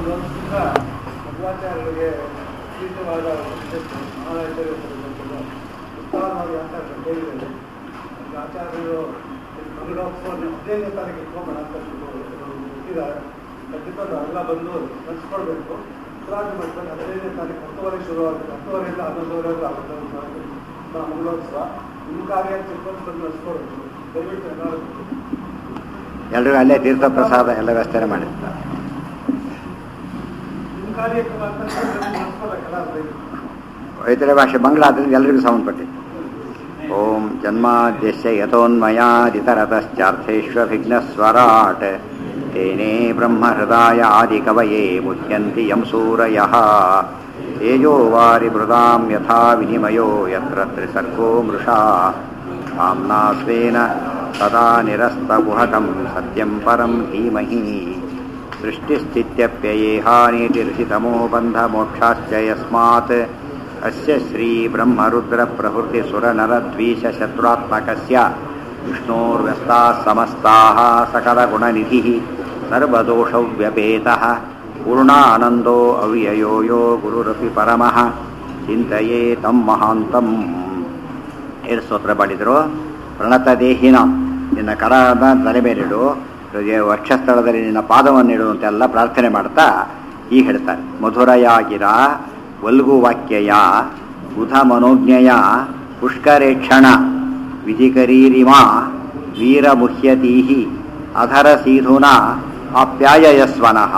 ಒಂದು ವರ್ಷದಿಂದ ಮಧ್ವಾಚಾರ್ಯರಿಗೆ ವಿಶೇಷವಾದ ಉಪನಿಷತ್ತು ಮಹಾರಾಜರು ಉತ್ತಮವಾಗಿ ಅಂತ ಹೇಳಿದ್ದಾರೆ ಒಂದು ಆಚಾರ್ಯರು ಮಂಗಳೋತ್ಸವ ಹದಿನೈದನೇ ತಾರೀಕು ಇಟ್ಕೊಂಬೇಡ ಅಂತ ಹುಟ್ಟಿದ್ದಾರೆ ಖಂಡಿತ ಎಲ್ಲ ಬಂದು ನಡೆಸ್ಕೊಳ್ಬೇಕು ಉತ್ತರಾಂಶ ಮಾಡ್ಕೊಂಡು ಹದಿನೈದನೇ ತಾರೀಕು ಹತ್ತುವರೆ ಶುರುವಾಗುತ್ತೆ ಹತ್ತುವರೆಯಿಂದ ಹನ್ನೊಂದುವರೆಗೂ ಆಗುತ್ತೆ ನಮ್ಮ ಮಂಗಳೋತ್ಸವ ನಿಮ್ಮ ಕಾರ್ಯ ಚಿಕ್ಕಂದು ಬಂದು ನಡೆಸ್ಕೊಳ್ಬೇಕು ದಯವಿಟ್ಟು ಎಲ್ಲರೂ ಎಲ್ರಿಗೂ ಅಲ್ಲೇ ತೀರ್ಥ ಪ್ರಸಾದ ಎಲ್ಲ ವ್ಯವಸ್ಥೆ ಮಾಡಿರ್ತಾರೆ ನಿಮ್ಮ ಕಾರ್ಯಕ್ರಮ ಅಂತ ನಡೆಸ್ಕೊಳ್ಬೇಕಲ್ಲ ದಯವಿಟ್ಟು ವೈದ್ಯರ ಭಾಷೆ ಮಂಗಳ ಆದ್ದರಿಂದ ಎಲ್ರಿಗೂ ಸಂಬಂಧಪಟ್ಟಿದ್ದು ಓಂ ಜನ್ಮಾದ್ಯಸ್ಯ ಯಥೋನ್ಮಯಾದಿತರತಶ್ಚಾರ್ಥೇಷ್ವಭಿಘ್ನಸ್ವರಾಟ್ ತೇನೇ ಬ್ರಹ್ಮಹೃದಾಯ ಆದಿಕವಯೇ ಮುಹ್ಯಂತಿ ಯಂ ಸೂರಯಃ ತೇಜೋ ವಾರಿಮೃದಾಂ ಯಥಾ ವಿನಿಮಯೋ ಯತ್ರ ತ್ರಿಸರ್ಗೋ ಮೃಷಾ ಕಾಮ್ನಾ ಸ್ವೇನ ಸದಾ ನಿರಸ್ತಗುಹಕಂ ಸತ್ಯಂ ಪರಂ ಧೀಮಹಿ सृष्टिस्थित्यप्ययेहानीतिर्षितमो बन्धमोक्षाश्च यस्मात् अस्य श्रीब्रह्मरुद्रप्रभृतिसुरनरद्वीषशत्रुरात्मकस्य विष्णोर्व्यस्ताः समस्ताः सकलगुणनिधिः सर्वदोषव्यपेतः पूर्णानन्दो अव्ययो यो गुरुरपि परमः ಚಿಂತೆಯೇ ತಮ್ಮ ಮಹಾಂತಂ ಏನು ಸ್ತೋತ್ರ ಮಾಡಿದರು ಪ್ರಣತ ದೇಹಿನ ನಿನ್ನ ಕರದ ತಲೆ ಮೇಲಿಡು ಹೃದಯ ವಕ್ಷಸ್ಥಳದಲ್ಲಿ ನಿನ್ನ ಪಾದವನ್ನಿಡು ಅಂತೆಲ್ಲ ಪ್ರಾರ್ಥನೆ ಮಾಡ್ತಾ ಹೀಗೆ ಹೇಳ್ತಾರೆ ಮಧುರಯಾಗಿರ ವಲ್ಗು ವಾಕ್ಯಯ ಬುಧ ಮನೋಜ್ಞೆಯ ಪುಷ್ಕರೇಕ್ಷಣ ವಿಧಿಕರೀರಿಮಾ ವೀರಮುಹ್ಯತೀಹಿ ಅಧರ ಸೀಧುನ ಆಪ್ಯಾಯಯಸ್ವನಃ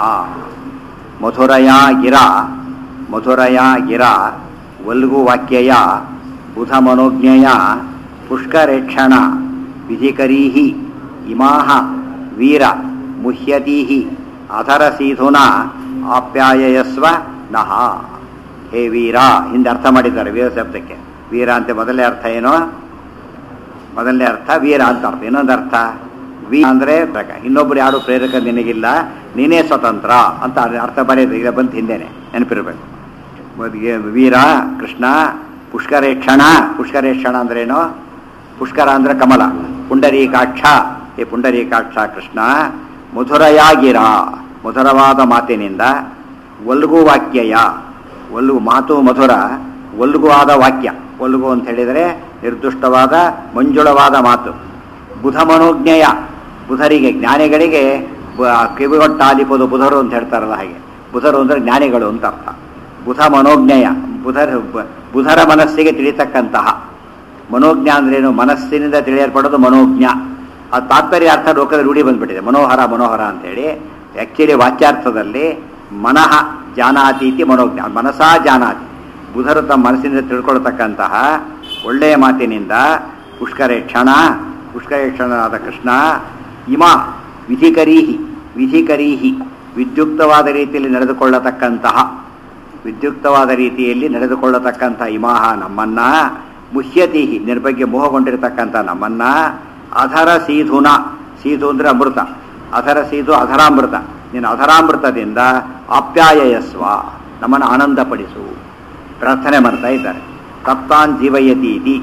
ಮಧುರಯಾ ಗಿರ ಮಧುರಯಾ ಗಿರ ವಲ್ಗು ವಾಕ್ಯಯ ಬುಧ ಮನೋಜ್ಞೆಯ ಪುಷ್ಕರೇಕ್ಷಣ ವಿಧಿಕರೀಹಿ ಇಮಾಹ ವೀರ ಮುಹ್ಯತೀಹಿ ಅಧರ ಸೀಧುನ ಆಪ್ಯಾಯಯಸ್ವ ನಹ ಹೇ ವೀರ ಹಿಂದೆ ಅರ್ಥ ಮಾಡಿದ್ದಾರೆ ವೀರ ಶಬ್ದಕ್ಕೆ ವೀರ ಅಂತ ಮೊದಲನೇ ಅರ್ಥ ಏನು ಮೊದಲನೇ ಅರ್ಥ ವೀರ ಅಂತ ಅರ್ಥ ಇನ್ನೊಂದು ಅರ್ಥ ವಿ ಅಂದ್ರೆ ಪ್ರೇರಕ. ಇನ್ನೊಬ್ರು ಯಾರು ಪ್ರೇರಕ ನಿನಗಿಲ್ಲ ನೀನೇ ಸ್ವತಂತ್ರ ಅಂತ ಅರ್ಥ ಬರೆಯೋದು ಈಗ ಬಂತು ಹಿಂದೆನೆ ನೆನಪಿರ್ಬೇಕು ಮೊದಲಿಗೆ ವೀರ ಕೃಷ್ಣ ಪುಷ್ಕರೇಕ್ಷಣ ಪುಷ್ಕರೇಕ್ಷಣ ಅಂದ್ರೇನು ಪುಷ್ಕರ ಅಂದ್ರೆ ಕಮಲ ಪುಂಡರೀಕಾಕ್ಷ ಈ ಪುಂಡರೀಕಾಕ್ಷ ಕೃಷ್ಣ ಮಧುರಯಾಗಿರ ಮಧುರವಾದ ಮಾತಿನಿಂದ ಒಲ್ಗು ವಾಕ್ಯಯ ಒಲ್ಗು ಮಾತು ಮಧುರ ಒಲ್ಗುವಾದ ವಾಕ್ಯ ಒಲ್ಗು ಅಂತ ಹೇಳಿದರೆ ನಿರ್ದುಷ್ಟವಾದ ಮಂಜುಳವಾದ ಮಾತು ಬುಧ ಮನೋಜ್ಞೆಯ ಬುಧರಿಗೆ ಜ್ಞಾನಿಗಳಿಗೆ ಬ- ಕಿವಿಗೊಟ್ಟಾದಿಪದು ಬುಧರು ಅಂತ ಹೇಳ್ತಾರಲ್ಲ ಹಾಗೆ ಬುಧರು ಅಂದ್ರೆ ಜ್ಞಾನಿಗಳು ಅಂತ ಅರ್ಥ ಬುಧ ಮನೋಜ್ಞೆಯ ಬುಧರ ಬ- ಬುಧರ ಮನಸ್ಸಿಗೆ ತಿಳಿತಕ್ಕಂತಹ ಮನೋಜ್ಞ ಅಂದ್ರೇನು ಮನಸ್ಸಿನಿಂದ ತಿಳಿಯಲ್ಪಡೋದು ಮನೋಜ್ಞ ಆ ತಾತ್ಪರ್ಯ ಅರ್ಥ ಲೋಕದ ರೂಢಿ ಬಂದ್ಬಿಟ್ಟಿದೆ ಮನೋಹರ ಮನೋಹರ ಅಂತೇಳಿ ಆ್ಯಕ್ಚುಲಿ ವಾಚ್ಯಾರ್ಥದಲ್ಲಿ ಮನಃ ಜಾನಾತಿ ಇತಿ ಮನೋಜ್ಞ ಮನಸಾ ಜಾನಾತಿ ಬುಧರು ತಮ್ಮ ಮನಸ್ಸಿನಿಂದ ತಿಳ್ಕೊಳ್ತಕ್ಕಂತಹ ಒಳ್ಳೆಯ ಮಾತಿನಿಂದ ಪುಷ್ಕರೇಕ್ಷಣ ಪುಷ್ಕರೇಕ್ಷಣನಾದ ಕೃಷ್ಣ ಇಮ ವಿಧಿಕರೀಹಿ ವಿಧಿಕರೀಹಿ ವಿದ್ಯುಕ್ತವಾದ ರೀತಿಯಲ್ಲಿ ನಡೆದುಕೊಳ್ಳತಕ್ಕಂತಹ ವಿದ್ಯುಕ್ತವಾದ ರೀತಿಯಲ್ಲಿ ನಡೆದುಕೊಳ್ಳತಕ್ಕಂಥ ಇಮಾಹ ನಮ್ಮನ್ನ ಮುಹ್ಯತಿಹಿ ನಿನ್ನ ಬಗ್ಗೆ ಮೋಹಗೊಂಡಿರತಕ್ಕಂಥ ನಮ್ಮನ್ನ ಅಧರ ಸೀಧುನ ಸೀಧು ಅಂದ್ರೆ ಅಮೃತ ಅಧರ ಸೀಧು ಅಧರಾಮೃತ ನಿನ್ನ ಅಧರಾಮೃತದಿಂದ ಆಪ್ಯಾಯಯಸ್ವ ನಮ್ಮನ್ನು ಆನಂದಪಡಿಸು ಪ್ರಾರ್ಥನೆ ಮಾಡ್ತಾ ಇದ್ದಾರೆ ತಪ್ತಾನ್ ಜೀವಯತಿ ಇತಿ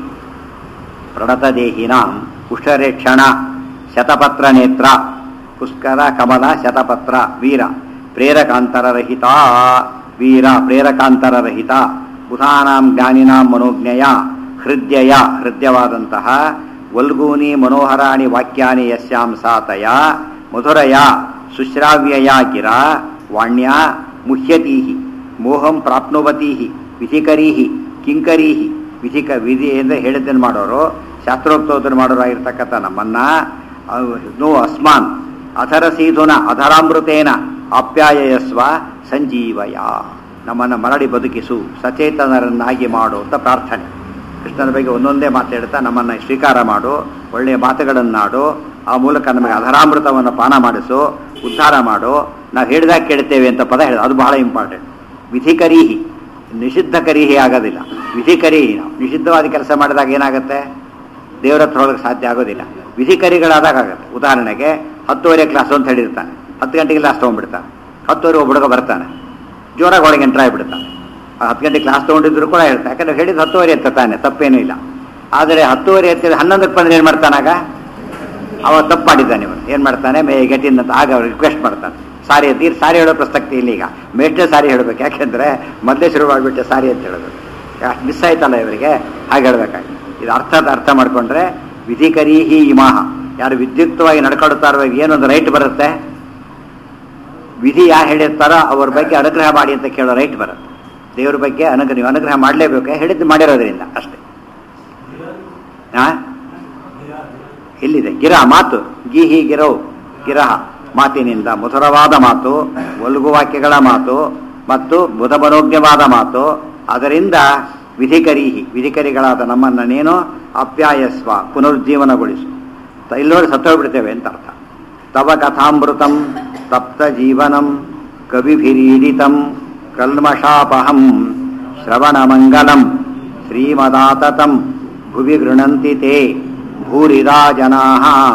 ಪ್ರಣತದೇಹಿನಾಂ ಕುಷ್ಠರೇಕ್ಷಣ ಶತಪತ್ರ ನೇತ್ರ ಪುಷ್ಕರ ಕಮಲ ಶತಪತ್ರ ವೀರ ಪ್ರೇರಕಾಂತರರಹಿತ ವೀರ ಪ್ರೇರಕಾಂತರರಹಿತ ಬುಧಾನಾಂ ಜ್ಞಾನಿನಾಂ ಮನೋಜ್ಞೆಯ ಹೃದಯ ಹೃದಯವಾದಂತಹ ವಲ್ಗೂನಿ ಮನೋಹರಾಣಿ ವಾಕ್ಯಾನಿ ಯಸ್ಯಾಂ ಸಾತಯ ಮಧುರಯ ಸುಶ್ರಾವ್ಯಯ ಗಿರ ವಾಣ್ಯ ಮುಹ್ಯತೀಹಿ ಮೋಹಂ ಪ್ರಾಪ್ನುವತೀಹಿ ವಿಧಿಕರೀಹಿ ಕಿಂಕರೀಹಿ ವಿಧಿಕ ವಿಧಿ ಅಂದರೆ ಹೇಳಿದ್ದನ್ನು ಮಾಡೋರು ಶಾಸ್ತ್ರೋಕ್ತೋದನ್ನು ಮಾಡೋರಾಗಿರ್ತಕ್ಕಂಥ ನಮ್ಮನ್ನ ಅವ್- ನೋ ಅಸ್ಮಾನ್ ಅಧರ ಸೀಧುನ ಅಧರಾಮೃತೇನ ಆಪ್ಯಾಯಯಸ್ವ ಸಂಜೀವಯ ನಮ್ಮನ್ನು ಮರಳಿ ಬದುಕಿಸು ಸಚೇತನರನ್ನಾಗಿ ಮಾಡು ಅಂತ ಪ್ರಾರ್ಥನೆ ಕೃಷ್ಣನ ಬಗ್ಗೆ ಒಂದೊಂದೇ ಮಾತಾಡ್ತಾ ನಮ್ಮನ್ನು ಸ್ವೀಕಾರ ಮಾಡು ಒಳ್ಳೆಯ ಮಾತುಗಳನ್ನಾಡು ಆ ಮೂಲಕ ನಮಗೆ ಅಧರಾಮೃತವನ್ನು ಪಾನ ಮಾಡಿಸು ಉದ್ಧಾರ ಮಾಡು ನಾವು ಹೇಳಿದಾಗ ಕೇಳ್ತೇವೆ ಅಂತ ಪದ ಹೇಳಿದ ಅದು ಬಹಳ ಇಂಪಾರ್ಟೆಂಟ್ ವಿಧಿಕರೀಹಿ ನಿಷಿದ್ಧ ಕರೀಹಿ ಆಗೋದಿಲ್ಲ ವಿಧಿಕರೀಹಿ ನಾವು ನಿಷಿದ್ಧವಾದ ಕೆಲಸ ಮಾಡಿದಾಗ ಏನಾಗುತ್ತೆ ದೇವರ ಹತ್ರ ಹೋಗಕ್ಕೆ ಸಾಧ್ಯ ಆಗೋದಿಲ್ಲ ವಿಧಿಕರಿಗಳಾದಾಗ ಆಗುತ್ತೆ ಉದಾಹರಣೆಗೆ ಹತ್ತುವರೆ ಕ್ಲಾಸ್ ಅಂತ ಹೇಳಿರ್ತಾನೆ ಹತ್ತು ಗಂಟೆಗೆ ಕ್ಲಾಸ್ ತೊಗೊಂಡ್ಬಿಡ್ತಾನೆ ಹತ್ತುವರೆ ಒಬ್ಬ ಹುಡುಗ ಬರ್ತಾನೆ ಜೋರಾಗಿ ಒಳಗೆ ಎಂಟ್ರ್ ಆಗಿಬಿಡ್ತಾನೆ ಆ ಹತ್ತು ಗಂಟೆ ಕ್ಲಾಸ್ ತೊಗೊಂಡಿದ್ರು ಕೂಡ ಹೇಳ್ತಾನೆ ಯಾಕಂದ್ರೆ ಹೇಳಿದ್ದು ಹತ್ತುವರೆ ಎತ್ತ ತಾನೆ ತಪ್ಪೇನೂ ಇಲ್ಲ ಆದರೆ ಹತ್ತುವರೆ ಎತ್ತಿದ ಹನ್ನೊಂದಕ್ಕೆ ಬಂದ್ರೆ ಏನು ಮಾಡ್ತಾನಾಗ ಅವ ತಪ್ಪು ಮಾಡಿದ್ದಾನೆ ಇವನು ಏನು ಮಾಡ್ತಾನೆ ಮೇ ಗೆಟ್ ಇನ್ ಅಂತ ಆಗ ರಿಕ್ವೆಸ್ಟ್ ಮಾಡ್ತಾನೆ ಸಾರಿ ಅಂತ ಇಲ್ಲಿ ಸಾರಿ ಹೇಳೋ ಪ್ರಸಕ್ತಿ ಇಲ್ಲ ಈಗ ಮೇಷ್ಟ್ರೆ ಸಾರಿ ಹೇಳ್ಬೇಕು ಯಾಕೆಂದ್ರೆ ಮೊದಲೇ ಶುರು ಮಾಡಿಬಿಟ್ಟೆ ಸಾರಿ ಅಂತ ಹೇಳೋದು ಮಿಸ್ ಆಯ್ತಲ್ಲ ಇವರಿಗೆ ಹಾಗೆ ಹೇಳ್ಬೇಕಾಗಿ ಇದು ಅರ್ಥದ ಅರ್ಥ ಮಾಡ್ಕೊಂಡ್ರೆ ವಿಧಿಕರೀಹಿ ಇಮಾಹ ಯಾರು ವಿದ್ಯುಕ್ತವಾಗಿ ನಡ್ಕೊಳ್ತಾ ಇರುವಾಗ ಏನೊಂದು ರೈಟ್ ಬರುತ್ತೆ ವಿಧಿ ಯಾರು ಹೇಳಿರ್ತಾರೋ ಅವ್ರ ಬಗ್ಗೆ ಅನುಗ್ರಹ ಮಾಡಿ ಅಂತ ಕೇಳೋ ರೈಟ್ ಬರುತ್ತೆ ದೇವ್ರ ಬಗ್ಗೆ ಅನುಗ್ರಹ ನೀವು ಅನುಗ್ರಹ ಮಾಡಲೇಬೇಕು ಹೇಳಿದ್ದು ಮಾಡಿರೋದ್ರಿಂದ ಅಷ್ಟೇ ಹಾ ಎಲ್ಲಿದೆ ಗಿರ ಮಾತು ಗಿಹಿ ಗಿರೋ ಗಿರಹ ಮಾತಿನಿಂದ ಮಧುರವಾದ ಮಾತು ಒಲ್ಗು ವಾಕ್ಯಗಳ ಮಾತು ಮತ್ತು ಬುಧಮನೋಜ್ಞವಾದ ಮಾತು ಅದರಿಂದ ವಿಧಿಕರೀಹಿ ವಿಧಿಕರಿಗಳಾದ ನಮ್ಮನ್ನ ನೀನು ಅಪ್ಯಾಯಸ್ವ ಪುನರುಜ್ಜೀವನಗೊಳಿಸು ತ- ಇಲ್ಲಿ ನೋಡಿ ಸತ್ತೋಗ್ಬಿಡ್ತೇವೆ ಅಂತ ಅರ್ಥ ತವ ಕಥಾಮೃತಂ ತಪ್ತ ಜೀವನಂ ಕವಿಭಿರೀಡಿತಂ ಕಲ್ಮಷಾಪಹಂ ಶ್ರವಣಮಂಗಲಂ ಶ್ರೀಮದಾತತಂ ಭುವಿ ಗೃಣಂತಿ ತೇ ಭೂರಿದಾ ಜನಾ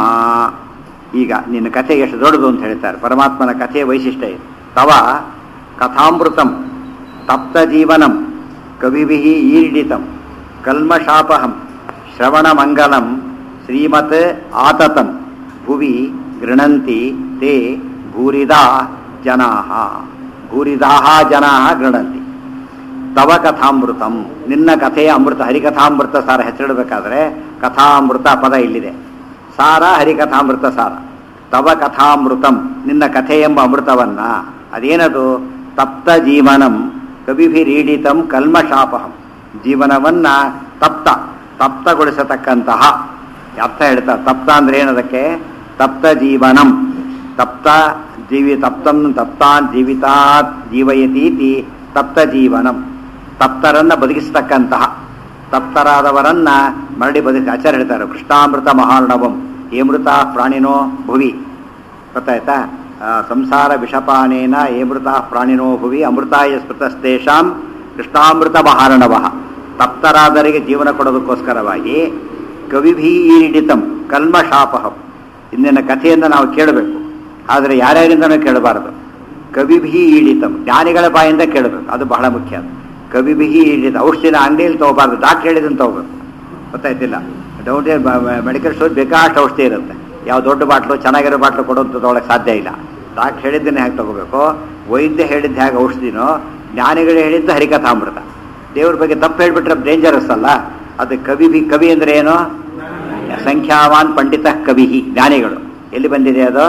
ಈಗ ನಿನ್ನ ಕಥೆ ಎಷ್ಟು ದೊಡ್ಡದು ಅಂತ ಹೇಳ್ತಾರೆ ಪರಮಾತ್ಮನ ಕಥೆಯ ವೈಶಿಷ್ಟ್ಯ ಇದು ತವ ಕಥಾಮೃತಂ ತಪ್ತ ಜೀವನಂ ಕವಿಭಿ ಈಡಿತಂ ಕಲ್ಮಷಾಪಹಂ ಶ್ರವಣಮಂಗಲಂ ಶ್ರೀಮತ್ ಆತತಂ ಭುವಿ ಗೃಣಂತಿ ತೇ ಭೂರಿದಾ ಜನಾ ಭೂರಿದಾ ಜನಾ ಗೃಣಂತಿ ತವ ಕಥಾಮೃತಂ ನಿನ್ನ ಕಥೆಯ ಅಮೃತ ಹರಿಕಥಾಮೃತ ಸಾರ ಹೆಸರಿಡಬೇಕಾದ್ರೆ ಕಥಾಮೃತ ಪದ ಇಲ್ಲಿದೆ ಸಾರ ಹರಿಕಥಾಮೃತ ಸಾರ ತವ ಕಥಾಮೃತಂ ನಿನ್ನ ಕಥೆ ಎಂಬ ಅಮೃತವನ್ನ ಅದೇನದು ತಪ್ತ ಜೀವನಂ ಕವಿಭಿರೀಡಿತಂ ಕಲ್ಮಶಾಪಹಂ ಜೀವನವನ್ನ ತಪ್ತ ತಪ್ತಗೊಳಿಸತಕ್ಕಂತಹ ಅರ್ಥ ಹೇಳ್ತಾರೆ ತಪ್ತ ಅಂದ್ರೆ ಏನದಕ್ಕೆ ತಪ್ತ ಜೀವನಂ ತಪ್ತ ಜೀವಿ ತಪ್ತಂ ತಪ್ತಾನ್ ಜೀವಿತಾತ್ ಜೀವಯತೀತಿ ತಪ್ತ ಜೀವನಂ ತಪ್ತರನ್ನ ಬದುಕಿಸ್ತಕ್ಕಂತಹ ತಪ್ತರಾದವರನ್ನ ಮರಳಿ ಬದುಕಿ ಆಚಾರ್ಯ ಹೇಳ್ತಾರೆ ಕೃಷ್ಣಾಮೃತ ಮಹಾರ್ಣವಂ ಏಮೃತ ಪ್ರಾಣಿನೋ ಭುವಿ ಗೊತ್ತಾಯ್ತಾ ಆ, ಸಂಸಾರ ವಿಷಪಾನೇನ ಏಮೃತ ಪ್ರಾಣಿನೋ ಭುವಿ ಅಮೃತಾಯ ಸ್ಮೃತಸ್ತೇಷಾಂ ಕೃಷ್ಣಾಮೃತ ಮಹಾರ್ಣವ ತಪ್ತರಾದರಿಗೆ ಜೀವನ ಕೊಡೋದಕ್ಕೋಸ್ಕರವಾಗಿ ಕವಿಭೀಡಿತಂ ಕಲ್ಮಶಾಪಹಂ ಇಂದಿನ ಕಥೆಯನ್ನು ನಾವು ಕೇಳಬೇಕು ಆದರೆ ಯಾರ್ಯಾರಿಂದನೂ ಕೇಳಬಾರದು ಕವಿಭಿ ಈಡಿತಂ ಜ್ಞಾನಿಗಳ ಬಾಯಿಂದ ಕೇಳಬೇಕು ಅದು ಬಹಳ ಮುಖ್ಯ ಕವಿಭಿ ಈಡಿತ ಔಷಧಿನ ಅಂಗಡಿಯಲ್ಲಿ ತಗೋಬಾರ್ದು ಡಾಕ್ಟರ್ ಹೇಳಿದನ್ನು ತಗೋಬೇಕು ಗೊತ್ತಾಯ್ತಿಲ್ಲ ಡೌಟೇ ಮೆಡಿಕಲ್ ಸ್ಟೋರ್ ಬೇಕಾಷ್ಟು ಔಷಧಿ ಇರುತ್ತೆ ಯಾವ ದೊಡ್ಡ ಬಾಟ್ಲು ಚೆನ್ನಾಗಿರೋ ಬಾಟ್ಲು ಕೊಡೋದು ತಗೊಳಕ್ಕೆ ಸಾಧ್ಯ ಇಲ್ಲ ಡಾಕ್ಟರ್ ಹೇಳಿದ್ದನ್ನೇ ಹೇಗೆ ತಗೋಬೇಕು ವೈದ್ಯ ಹೇಳಿದ್ದು ಹೇಗೆ ಔಷಧಿನೋ ಜ್ಞಾನಿಗಳು ಹೇಳಿದ್ದು ಹರಿಕಥಾಮೃತ ದೇವ್ರ ಬಗ್ಗೆ ತಪ್ಪು ಹೇಳ್ಬಿಟ್ರೆ ಡೇಂಜರಸ್ ಅಲ್ಲ ಅದು ಕವಿ ಬಿ ಕವಿ ಅಂದ್ರೆ ಏನು ಸಂಖ್ಯಾವಾನ್ ಪಂಡಿತ ಕವಿಹಿ ಜ್ಞಾನಿಗಳು ಎಲ್ಲಿ ಬಂದಿದೆ ಅದು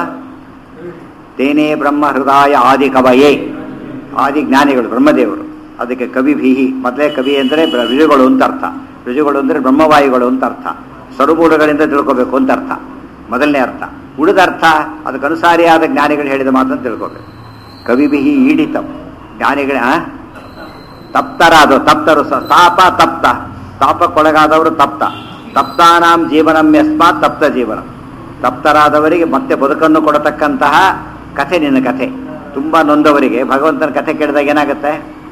ತೇನೇ ಬ್ರಹ್ಮ ಹೃದಯ ಆದಿ ಕವಯೇ ಆದಿ ಜ್ಞಾನಿಗಳು ಬ್ರಹ್ಮದೇವರು ಅದಕ್ಕೆ ಕವಿ ಭೀಹಿ ಮೊದಲೇ ಕವಿ ಅಂದರೆ ಋಜುಗಳು ಅಂತ ಅರ್ಥ ಋಜುಗಳು ಅಂದರೆ ಬ್ರಹ್ಮವಾಯುಗಳು ಅಂತ ಅರ್ಥ ಸರುಮೂಲಗಳಿಂದ ತಿಳ್ಕೋಬೇಕು ಅಂತ ಅರ್ಥ ಮೊದಲನೇ ಅರ್ಥ ಉಳಿದ ಅರ್ಥ ಅದಕ್ಕನುಸಾರಿಯಾದ ಜ್ಞಾನಿಗಳು ಹೇಳಿದ ಮಾತನ್ನು ತಿಳ್ಕೋಬೇಕು ಕವಿಭಿಹಿ ಈಡಿತಂ ಜ್ಞಾನಿಗಳ ಆ? ತಪ್ತರಾದ ತಪ್ತರು ಸ- ತಾಪ ತಪ್ತ ತಾಪಕ್ಕೊಳಗಾದವರು ತಪ್ತ ತಪ್ತಾನಾಂ ಜೀವನಂ ಯಸ್ಮಾತ್ ತಪ್ತ ಜೀವನ ತಪ್ತರಾದವರಿಗೆ ಮತ್ತೆ ಬದುಕನ್ನು ಕೊಡತಕ್ಕಂತಹ ಕಥೆ ನಿನ್ನ ಕಥೆ ತುಂಬಾ ನೊಂದವರಿಗೆ ಭಗವಂತನ ಕಥೆ ಕೇಳಿದಾಗ ಏನಾಗುತ್ತೆ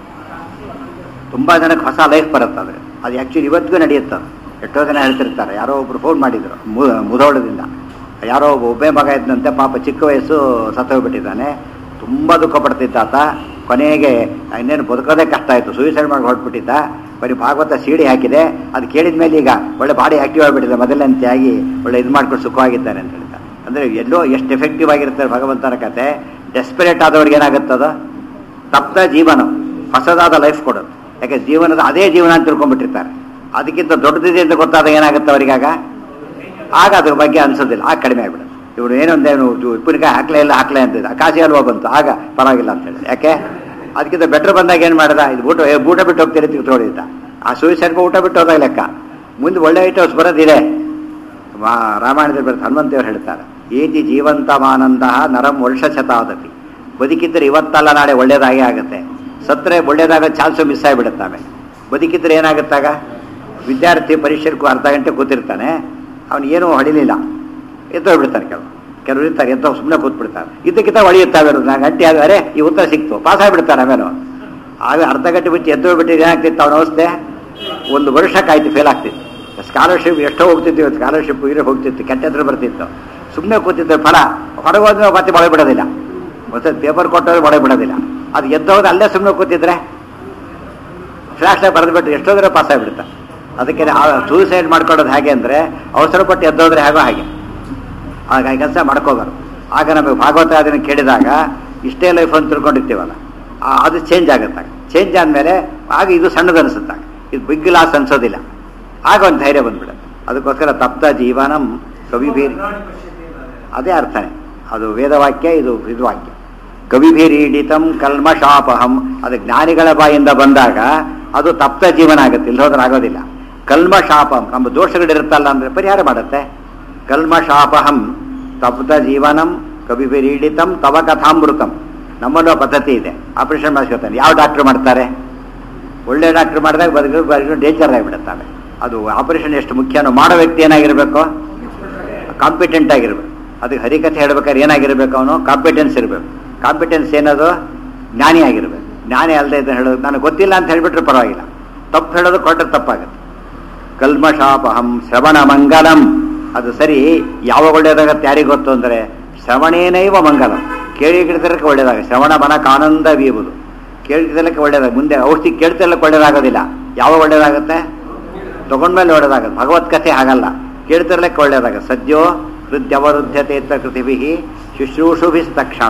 ತುಂಬಾ ಜನಕ್ಕೆ ಹೊಸ ಲೈಫ್ ಬರುತ್ತೆ ಅಂದ್ರೆ ಅದು ಆ್ಯಕ್ಚುಲಿ ಇವತ್ತಿಗೂ ನಡೆಯುತ್ತೆ ಅದು. ಎಷ್ಟೋ ಜನ ಹೇಳ್ತಿರ್ತಾರೆ ಯಾರೋ ಒಬ್ರು ಫೋನ್ ಮಾಡಿದ್ರು ಮು- ಮುಧೋಳದಿಂದ ಯಾರೋ ಒಬ್ಬ ಒಬ್ಬೇ ಮಗ ಇದ್ದಂತೆ ಪಾಪ ಚಿಕ್ಕ ವಯಸ್ಸು ಸತ್ತೋಗ್ಬಿಟ್ಟಿದ್ದಾನೆ ತುಂಬ ದುಃಖ ಪಡ್ತಿದ್ದ ಆತ ಕೊನೆಗೆ ಇನ್ನೇನು ಬದುಕೋದೇ ಕಷ್ಟ ಆಯಿತು ಸೂಸೈಡ್ ಮಾಡಿ ಹೊರಟ್ಬಿಟ್ಟಿದ್ದ ಬರೀ ಭಾಗವತ ಸಿಡಿ ಹಾಕಿದೆ ಅದು ಕೇಳಿದ ಮೇಲೆ ಈಗ ಒಳ್ಳೆ ಬಾಡಿ ಆಕ್ಟಿವ್ ಆಗಿಬಿಟ್ಟಿದೆ ಮೊದಲಂತೆ ಆಗಿ ಒಳ್ಳೆ ಇದು ಮಾಡ್ಕೊಂಡು ಸುಖವಾಗಿದ್ದಾನೆ ಅಂತ ಹೇಳ್ತಾರೆ ಅಂದರೆ ಎಲ್ಲೋ ಎಷ್ಟು ಎಫೆಕ್ಟಿವ್ ಆಗಿರ್ತಾರೆ ಭಗವಂತನ ಕತೆ ಡೆಸ್ಪರೇಟ್ ಆದವ್ರಿಗೆ ಏನಾಗುತ್ತದ ತಪ್ತ ಜೀವನ ಹೊಸದಾದ ಲೈಫ್ ಕೊಡೋದು ಯಾಕೆ ಜೀವನದ ಅದೇ ಜೀವನ ಅಂತ ತಿಳ್ಕೊಂಡ್ಬಿಟ್ಟಿರ್ತಾರೆ ಅದಕ್ಕಿಂತ ದೊಡ್ಡದಿದೆ ಅಂತ ಗೊತ್ತಾದಾಗ ಏನಾಗುತ್ತೆ ಅವರಿಗಾಗ ಆಗ ಅದ್ರ ಬಗ್ಗೆ ಅನ್ಸೋದಿಲ್ಲ ಆಗ ಕಡಿಮೆ ಆಗ್ಬಿಡುತ್ತೆ ಇವರು ಏನೊಂದೇನು ಉಪ್ಪಿನಕಾಯಿ ಹಾಕ್ಲೇ ಇಲ್ಲ ಹಾಕ್ಲೇ ಅಂತಿದ್ದ ಕಾಶಿ ಹಲ್ವಾ ಬಂತು ಆಗ ಪರವಾಗಿಲ್ಲ ಅಂತ ಹೇಳಿ ಯಾಕೆ ಅದಕ್ಕಿಂತ ಬೆಟರ್ ಬಂದಾಗ ಏನು ಮಾಡ್ದ ಇದು ಊಟ ಏ, ಊಟ ಬಿಟ್ಟು ಹೋಗ್ತೀರಿ ತಿಳ್ಕೊಂಡಿದ್ದ ಆ ಸೂಸೈಡ್ ಊಟ ಬಿಟ್ಟು ಹೋದಾಗ ಲೆಕ್ಕ ಮುಂದೆ ಒಳ್ಳೆ ಐಟಮ್ಸ್ ಬರೋದಿದೆ ಮಾ- ರಾಮಾಯಣದಲ್ಲಿ ಬರುತ್ತೆ ಹನುಮಂತೇವರು ಹೇಳ್ತಾರೆ ಏತಿ ಜೀವಂತಮಾನಂದ ನರಂ ವರ್ಷ ಶತಾದಪಿ ಬದುಕಿದ್ರೆ ಇವತ್ತಲ್ಲ ನಾಳೆ ಒಳ್ಳೇದಾಗೇ ಆಗುತ್ತೆ ಸತ್ರೆ ಒಳ್ಳೇದಾಗ ಚಾನ್ಸು ಮಿಸ್ ಆಗಿಬಿಡುತ್ತೆ ಆಮೇಲೆ ಬದುಕಿದ್ರೆ ಏನಾಗುತ್ತಾಗ ವಿದ್ಯಾರ್ಥಿ ಪರೀಕ್ಷೆಗೂ ಅರ್ಧ ಗಂಟೆ ಕೂತಿರ್ತಾನೆ ಅವನು ಏನೂ ಹೊಡಿಲಿಲ್ಲ ಎದ್ದೋಗ್ಬಿಡ್ತಾನೆ ಕೆಲವು ಕೆಲವರು ಇರ್ತಾರೆ ಎಂತ ಸುಮ್ಮನೆ ಕೂತ್ಬಿಡ್ತಾರೆ ಇದಕ್ಕಿಂತ ಹೊಳೆಯುತ್ತಾವೆ ನಾನು ಗಂಟೆ ಆದರೆ ಈ ಉತ್ತರ ಸಿಕ್ತು ಪಾಸ್ ಆಗಿಬಿಡ್ತಾನೆ ಆಮೇಲೆ ಆಗ ಅರ್ಧ ಗಂಟೆ ಬಿಟ್ಟು ಎದ್ದೋಗ್ಬಿಟ್ಟಿದ್ದು ಏನಾಗ್ತಿತ್ತು ಅವನ ಅವಸ್ಥೆ ಒಂದು ವರ್ಷ ಕಾಯ್ತು ಫೇಲ್ ಆಗ್ತಿತ್ತು ಸ್ಕಾಲರ್ಶಿಪ್ ಎಷ್ಟೋ ಹೋಗ್ತಿತ್ತು ಸ್ಕಾಲರ್ಶಿಪ್ ಇರೋ ಹೋಗ್ತಿತ್ತು ಕೆಟ್ಟ ಹೆಸರು ಬರ್ತಿತ್ತು ಸುಮ್ಮನೆ ಕೂತಿದ್ದ ಫಲ ಹೊರಗೋದ್ರೆ ಮತ್ತೆ ಮೊಳೆ ಬಿಡೋದಿಲ್ಲ ಮತ್ತೆ ಪೇಪರ್ ಕೊಟ್ಟವ್ರೆ ಮೊಳೆ ಬಿಡೋದಿಲ್ಲ ಅದು ಎದ್ದೋದ್ರೆ ಅಲ್ಲೇ ಸುಮ್ಮನೆ ಕೂತಿದ್ರೆ ಫ್ಲಾಶ್ನಾಗ ಬರೆದ್ಬಿಟ್ಟು ಎಷ್ಟೋದ್ರೆ ಪಾಸ್ ಆಗಿಬಿಡುತ್ತೆ ಅದಕ್ಕೆ ಸೂಸೈಡ್ ಮಾಡ್ಕೊಳ್ಳೋದು ಹೇಗೆ ಅಂದರೆ ಅವಸರ ಪಟ್ಟು ಎದ್ದೋದ್ರೆ ಹೇಗೋ ಹಾಗೆ ಆಗ ಕೆಲಸ ಮಾಡ್ಕೋಬಾರ್ದು ಆಗ ನಮಗೆ ಭಾಗವತ ಅದನ್ನು ಕೇಳಿದಾಗ ಇಷ್ಟೇ ಲೈಫ್ ಅಂತ ತಿಳ್ಕೊಂಡಿರ್ತೀವಲ್ಲ ಆ, ಅದು ಚೇಂಜ್ ಆಗುತ್ತೆ ಚೇಂಜ್ ಆದಮೇಲೆ ಆಗ ಇದು ಸಣ್ಣದು ಅನಿಸುತ್ತಾಗ ಇದು ಬಿಗ್ ಲಾಸ್ ಅನ್ಸೋದಿಲ್ಲ ಆಗ ಒಂದು ಧೈರ್ಯ ಬಂದ್ಬಿಡುತ್ತೆ ಅದಕ್ಕೋಸ್ಕರ ತಪ್ತ ಜೀವನಂ ಕವಿಭೀರಿ ಅದೇ ಅರ್ಥನೇ ಅದು ವೇದವಾಕ್ಯ ಇದು ಇದು ವಾಕ್ಯ ಕವಿಭಿರೀಡಿತಂ ಕಲ್ಮಶಾಪಹಂ ಅದು ಜ್ಞಾನಿಗಳ ಬಾಯಿಂದ ಬಂದಾಗ ಅದು ತಪ್ತ ಜೀವನ ಆಗುತ್ತೆ ಇಲ್ಲಿ ಹೋದ್ರೆ ಆಗೋದಿಲ್ಲ ಕಲ್ಮಶಾಪಂ ನಮ್ಮ ದೋಷಗಳಿರುತ್ತಲ್ಲ ಅಂದ್ರೆ ಪರಿಹಾರ ಮಾಡುತ್ತೆ ಕಲ್ಮಶಾಪಹಂ ತಪ್ತ ಜೀವನಂ ಕವಿಭಿರೀಡಿತಂ ತವ ಕಥಾಮೃತಂ ನಮ್ಮಲ್ಲೂ ಪದ್ಧತಿ ಇದೆ ಆಪರೇಷನ್ ಮಾಡಿಸ್ಕೊತಾನೆ ಯಾವ ಡಾಕ್ಟರ್ ಮಾಡ್ತಾರೆ ಒಳ್ಳೆ ಡಾಕ್ಟರ್ ಮಾಡಿದಾಗ ಬದುಕು ಬದುಕು ಡೇಂಜರ್ ಆಗಿಬಿಡುತ್ತಾರೆ ಅದು ಆಪರೇಷನ್ ಎಷ್ಟು ಮುಖ್ಯನೋ ಮಾಡೋ ವ್ಯಕ್ತಿ ಏನಾಗಿರ್ಬೇಕು ಕಾಂಪಿಟೆಂಟ್ ಆಗಿರ್ಬೇಕು ಅದಕ್ಕೆ ಹರಿಕಥೆ ಹೇಳ್ಬೇಕಾದ್ರೆ ಏನಾಗಿರ್ಬೇಕು ಅವನು ಕಾಂಪಿಟೆನ್ಸ್ ಇರಬೇಕು ಕಾಂಪಿಟೆನ್ಸ್ ಏನದು ಜ್ಞಾನಿ ಆಗಿರ್ಬೇಕು ಜ್ಞಾನಿ ಅಲ್ಲದೆ ಇದನ್ನು ಹೇಳೋದು ನನಗೆ ಗೊತ್ತಿಲ್ಲ ಅಂತ ಹೇಳ್ಬಿಟ್ರೆ ಪರವಾಗಿಲ್ಲ ತಪ್ಪು ಹೇಳೋದು ಕೊಟ್ಟರೆ ತಪ್ಪಾಗುತ್ತೆ ಕಲ್ಮಶಾಪಹಂ ಶ್ರವಣ ಮಂಗಲಂ ಅದು ಸರಿ ಯಾವಾಗ ಒಳ್ಳೇದಾಗತ್ತೆ ಯಾರಿಗೆ ಗೊತ್ತು ಅಂದರೆ ಶ್ರವಣೇನೈವ ಮಂಗಲಂ ಕೇಳಿಗಿಡತಲಕ್ಕೆ ಒಳ್ಳೇದಾಗ ಶ್ರವಣ ಮನಕ್ಕೆ ಆನಂದ ಬೀರುವುದು ಕೇಳಿಗಿಡಲಕ್ಕೆ ಒಳ್ಳೇದಾಗ ಮುಂದೆ ಔಷಧಿ ಕೇಳ್ತಿರ್ಲಕ್ಕೆ ಒಳ್ಳೇದಾಗೋದಿಲ್ಲ ಯಾವಾಗ ಒಳ್ಳೇದಾಗುತ್ತೆ ತಗೊಂಡ್ಮೇಲೆ ಒಳ್ಳೇದಾಗುತ್ತೆ ಭಗವತ್ಕಥೆ ಹಾಗಲ್ಲ ಕೇಳ್ತಿರ್ಲಿಕ್ಕೆ ಒಳ್ಳೇದಾಗುತ್ತೆ ಸದ್ಯೋ ಹೃದ್ಯವರುದ್ಧತೆ ಕೃತಿಭಿ ಶುಶ್ರೂಷುಭಿಸ್ತಕ್ಷಣ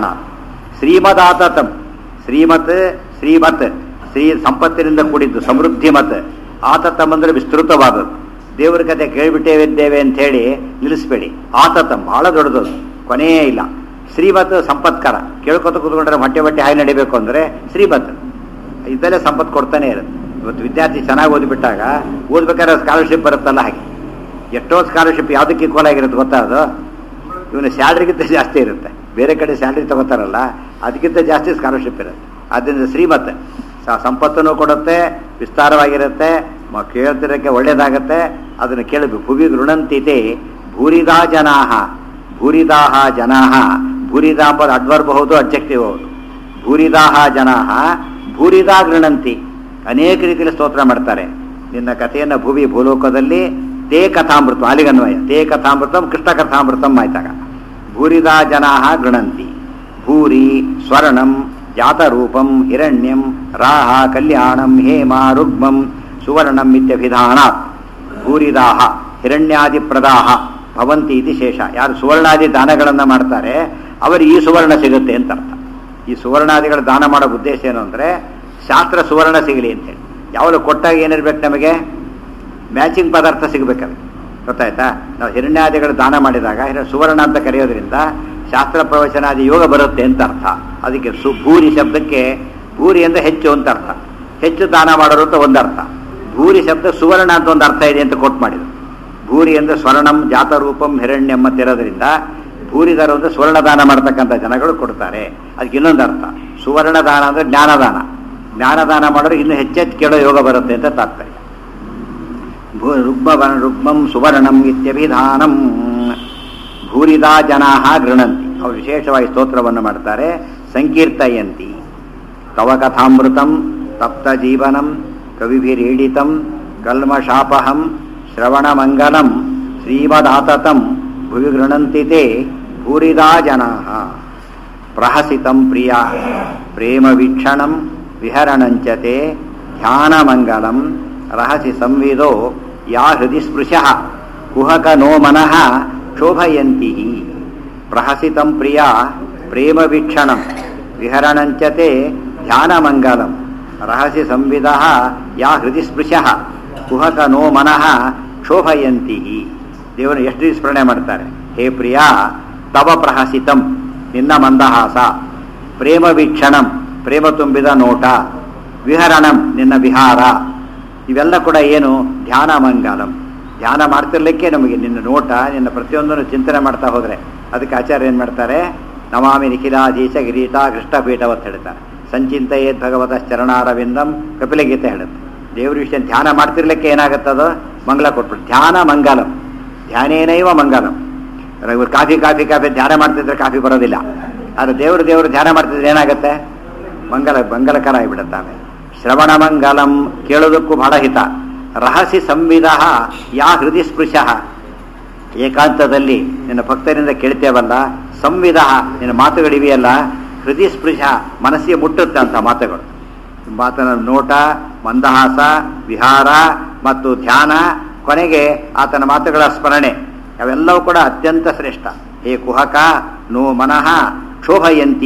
ಶ್ರೀಮದಾತತಂ ಶ್ರೀಮತ್ ಶ್ರೀಮತ್ ಶ್ರೀ ಸಂಪತ್ತಿನಿಂದ ಕೂಡಿದ್ದು ಸಮೃದ್ಧಿ ಮತ್ ಆತತಂ ಅಂದ್ರೆ ವಿಸ್ತೃತವಾದದ್ದು ದೇವರ ಕಥೆ ಕೇಳಿಬಿಟ್ಟೇವಿದ್ದೇವೆ ಅಂತ ಹೇಳಿ ನಿಲ್ಲಿಸ್ಬೇಡಿ ಆತತಂ ಬಹಳ ದೊಡ್ಡದು ಕೊನೆಯೇ ಇಲ್ಲ ಶ್ರೀಮತ್ ಸಂಪತ್ಕರ ಕೇಳ್ಕೊತ ಕೂತ್ಕೊಂಡ್ರೆ ಹೊಟ್ಟೆ ಹೊಟ್ಟೆ ಹಾಗೆ ನಡಿಬೇಕು ಅಂದ್ರೆ ಶ್ರೀಮತ್ ಇದಲ್ಲೇ ಸಂಪತ್ತು ಕೊಡ್ತಾನೆ ಇರುತ್ತೆ ಇವತ್ತು ವಿದ್ಯಾರ್ಥಿ ಚೆನ್ನಾಗಿ ಓದಿಬಿಟ್ಟಾಗ ಓದ್ಬೇಕಾದ್ರೆ ಸ್ಕಾಲರ್ಶಿಪ್ ಬರುತ್ತಲ್ಲ ಹಾಗೆ ಎಷ್ಟೋ ಸ್ಕಾಲರ್ಶಿಪ್ ಯಾವುದಕ್ಕೆ ಈಕ್ವಲ್ ಆಗಿರುತ್ತೆ ಗೊತ್ತಾ ಅದು ಇವನು ಸ್ಯಾಲ್ರಿಗಿಂತ ಜಾಸ್ತಿ ಇರುತ್ತೆ ಬೇರೆ ಕಡೆ ಸ್ಯಾಲ್ರಿ ತಗೋತಾರಲ್ಲ ಅದಕ್ಕಿಂತ ಜಾಸ್ತಿ ಸ್ಕಾಲರ್ಶಿಪ್ ಇರುತ್ತೆ ಆದ್ದರಿಂದ ಶ್ರೀಮತ್ ಸ- ಸಂಪತ್ತನ್ನು ಕೊಡುತ್ತೆ ವಿಸ್ತಾರವಾಗಿರುತ್ತೆ ಮ- ಕೇಳ್ತಿರೋಕ್ಕೆ ಒಳ್ಳೇದಾಗತ್ತೆ ಅದನ್ನು ಕೇಳಬೇಕು ಭುವಿ ಗೃಣಂತಿತೆ ಭೂರಿದಾ ಜನಾಹ ಭೂರಿದಾಹ ಜನಾಹ ಭೂರಿದಾ ಅಂಬದು ಅಡ್ವರ್ಬ್ ಹೌದು ಅಬ್ಜೆಕ್ಟಿವ್ ಹೌದು ಭೂರಿದಾಹ ಜನಾಹ ಭೂರಿದಾ ಗೃಣಂತಿ ಅನೇಕ ರೀತಿಯಲ್ಲಿ ಸ್ತೋತ್ರ ಮಾಡ್ತಾರೆ ನಿನ್ನ ಕಥೆಯನ್ನು ಭುವಿ ಭೂಲೋಕದಲ್ಲಿ ತೇ ಕಥಾಮೃತ ಅಲಿಗನ್ವಯ ತೇ ಕಥಾಮೃತಂ ಕೃಷ್ಣ ಕಥಾಮೃತಂ ಆಯ್ತಾಗ ಭೂರಿದಾ ಜನಾಹ ಗೃಣಂತಿ ಭೂರಿ ಸ್ವರ್ಣಂ ಜಾತರೂಪಂ ಹಿರಣ್ಯಂ ರಾಹ ಕಲ್ಯಾಣಂ ಹೇಮ ರುಗ್ಮಂ ಸುವರ್ಣಂ ಇತ್ಯಭಿಧಾನಾತ್ ಭೂರಿದಾಹ ಹಿರಣ್ಯಾದಿ ಪ್ರದಾಹ ಭವಂತಿ ಇತಿ ಶೇಷ ಯಾರು ಸುವರ್ಣಾದಿ ದಾನಗಳನ್ನು ಮಾಡ್ತಾರೆ ಅವರಿಗೆ ಈ ಸುವರ್ಣ ಸಿಗುತ್ತೆ ಅಂತ ಅರ್ಥ ಈ ಸುವರ್ಣಾದಿಗಳ ದಾನ ಮಾಡೋ ಉದ್ದೇಶ ಏನು ಅಂದರೆ ಶಾಸ್ತ್ರ ಸುವರ್ಣ ಸಿಗಲಿ ಅಂತೇಳಿ ಯಾವಾಗ ಕೊಟ್ಟಾಗ ಏನಿರ್ಬೇಕು ನಮಗೆ ಮ್ಯಾಚಿಂಗ್ ಪದಾರ್ಥ ಸಿಗಬೇಕಲ್ಲ ಗೊತ್ತಾಯ್ತಾ ನಾವು ಹಿರಣ್ಯಾದಿಗಳು ದಾನ ಮಾಡಿದಾಗ ಹಿರ- ಸುವರ್ಣ ಅಂತ ಕರೆಯೋದ್ರಿಂದ ಶಾಸ್ತ್ರ ಪ್ರವಚನಾದಿ ಯೋಗ ಬರುತ್ತೆ ಅಂತ ಅರ್ಥ ಅದಕ್ಕೆ ಸು ಭೂರಿ ಶಬ್ದಕ್ಕೆ ಭೂರಿ ಅಂದ್ರೆ ಹೆಚ್ಚು ಅಂತ ಅರ್ಥ ಹೆಚ್ಚು ದಾನ ಮಾಡೋರು ಅಂತ ಒಂದು ಅರ್ಥ ಭೂರಿ ಶಬ್ದ ಸುವರ್ಣ ಅಂತ ಒಂದು ಅರ್ಥ ಇದೆ ಅಂತ ಕೊಟ್ಟು ಮಾಡಿದ್ರು ಭೂರಿ ಅಂದ್ರೆ ಸ್ವರ್ಣಂ ಜಾತರೂಪಂ ಹಿರಣ್ಯಂ ಅಂತ ಇರೋದ್ರಿಂದ ಭೂರಿದಾರ ಅಂದ್ರೆ ಸ್ವರ್ಣ ದಾನ ಮಾಡ್ತಕ್ಕಂಥ ಜನಗಳು ಕೊಡ್ತಾರೆ ಅದಕ್ಕೆ ಇನ್ನೊಂದು ಅರ್ಥ ಸುವರ್ಣ ದಾನ ಅಂದ್ರೆ ಜ್ಞಾನದಾನ ಜ್ಞಾನದಾನ ಮಾಡೋರು ಇನ್ನೂ ಹೆಚ್ಚೆಚ್ಚು ಕೇಳೋ ಯೋಗ ಬರುತ್ತೆ ಅಂತ ತಾತ್ಪರ್ಯ ಭೂ ರುಗ್ಮ ರುಗ್ಮಂ ಸುವರ್ಣಂ ಇತ್ಯಭಿಧಾನಂ ಭೂರಿದಾ ಜನಾ ಗೃಣಂತಿ ಅವರು ವಿಶೇಷವಾಗಿ ಸ್ತೋತ್ರವನ್ನು ಮಾಡ್ತಾರೆ ಸಂಕೀರ್ತಯಂತಿ ತವ ಕಥಾಮೃತಂ ತಪ್ತ ಜೀವನಂ ಕವಿಭಿರೀಡಿತಂ ಕಲ್ಮಶಾಪಹಂ ಶ್ರವಣಮಂಗಲಂ ಶ್ರೀಮದಾತತಂ ಭುವಿ ಗೃಣಂತಿ ತೇ ಭೂರಿದಾ ಜನಾ ಪ್ರಹಸಿತಂ ಪ್ರಿಯ ಪ್ರೇಮ ವೀಕ್ಷಣಂ ವಿಹರಣಂಚತೆ ಧ್ಯಾನಮಂಗಲಂ ರಹಸಿ ಸಂವಿದೋ ಯಾ ಹೃದಿ ಸ್ಪೃಶಃ ಕುಹಕ ನೋ ಮನಃ ಶೋಭಯಂತಿ ಪ್ರಹಸಿತಂ ಪ್ರಿಯ ಪ್ರೇಮ ವೀಕ್ಷಣಂ ವಿಹರಣಂಚತೆ ಧ್ಯಾನಮಂಗಲಂ ರಹಸಿ ಸಂವಿದ ಯಾ ಹೃದಿ ಸ್ಪೃಶಃ ಕುಹಕ ನೋ ಮನಃ ಶೋಭಯಂತಿ ದೇವರು ಎಷ್ಟು ದಿವಸ ಸ್ಮರಣೆ ಮಾಡ್ತಾರೆ ಹೇ ಪ್ರಿಯ ತವ ಪ್ರಹಸಿತಂ ನಿನ್ನ ಮಂದಹಾಸ ಪ್ರೇಮ ವೀಕ್ಷಣಂ ಪ್ರೇಮ ತುಂಬಿದ ನೋಟ ವಿಹರಣಂ ನಿನ್ನ ವಿಹಾರ ಇವೆಲ್ಲ ಕೂಡ ಏನು ಧ್ಯಾನ ಮಂಗಲಂ ಧ್ಯಾನ ಮಾಡ್ತಿರ್ಲಿಕ್ಕೆ ನಮಗೆ ನಿನ್ನ ನೋಟ ನಿನ್ನ ಪ್ರತಿಯೊಂದನ್ನು ಚಿಂತನೆ ಮಾಡ್ತಾ ಹೋದ್ರೆ ಅದಕ್ಕೆ ಆಚಾರ್ಯ ಏನು ಮಾಡ್ತಾರೆ ನಮಾಮಿ ನಿಖಿಲಾಧೀಶ ಗಿರೀಟ ಕೃಷ್ಣಪೀಠವತ್ ಹೇಳ್ತಾರೆ ಸಂಚಿಂತೆಯೇದ್ ಭಗವತ ಚರಣಾರವಿಂದಂ ಕಪಿಲಗೀತೆ ಹೇಳುತ್ತೆ ದೇವ್ರ ವಿಷಯ ಧ್ಯಾನ ಮಾಡ್ತಿರ್ಲಿಕ್ಕೆ ಏನಾಗುತ್ತದೋ ಮಂಗಲ ಕೊಟ್ಬಿಟ್ಟು ಧ್ಯಾನ ಮಂಗಲಂ ಧ್ಯಾನೇನೈವ ಮಂಗಲಂ ಇವ್ರು ಕಾಫಿ ಕಾಫಿ ಕಾಫಿ ಧ್ಯಾನ ಮಾಡ್ತಿದ್ರೆ ಕಾಫಿ ಬರೋದಿಲ್ಲ ಆದರೆ ದೇವರು ದೇವರು ಧ್ಯಾನ ಮಾಡ್ತಿದ್ರೆ ಏನಾಗುತ್ತೆ ಮಂಗಲ ಮಂಗಲಕರ ಆಗಿಬಿಡುತ್ತೆ ಆಮೇಲೆ ಶ್ರವಣ ಮಂಗಲಂ ಕೇಳೋದಕ್ಕೂ ಬಹಳ ಹಿತ ರಹಸಿ ಸಂವಿಧ ಯಾ ಹೃದಯ ಸ್ಪೃಶಃ ಏಕಾಂತದಲ್ಲಿ ನಿನ್ನ ಭಕ್ತರಿಂದ ಕೇಳ್ತೇವಲ್ಲ ಸಂವಿಧ ನಿನ್ನ ಮಾತುಗಳಿವೆಯಲ್ಲ ಹೃದಯ ಸ್ಪೃಶ ಮನಸ್ಸಿಗೆ ಮುಟ್ಟುತ್ತೆ ಅಂತ ಮಾತುಗಳು ಮಾತನ ನೋಟ ಮಂದಹಾಸ ವಿಹಾರ ಮತ್ತು ಧ್ಯಾನ ಕೊನೆಗೆ ಆತನ ಮಾತುಗಳ ಸ್ಮರಣೆ ಅವೆಲ್ಲವೂ ಕೂಡ ಅತ್ಯಂತ ಶ್ರೇಷ್ಠ ಹೇ ಕುಹಕ ನೋ ಮನಃ ಕ್ಷೋಭಯಂತಿ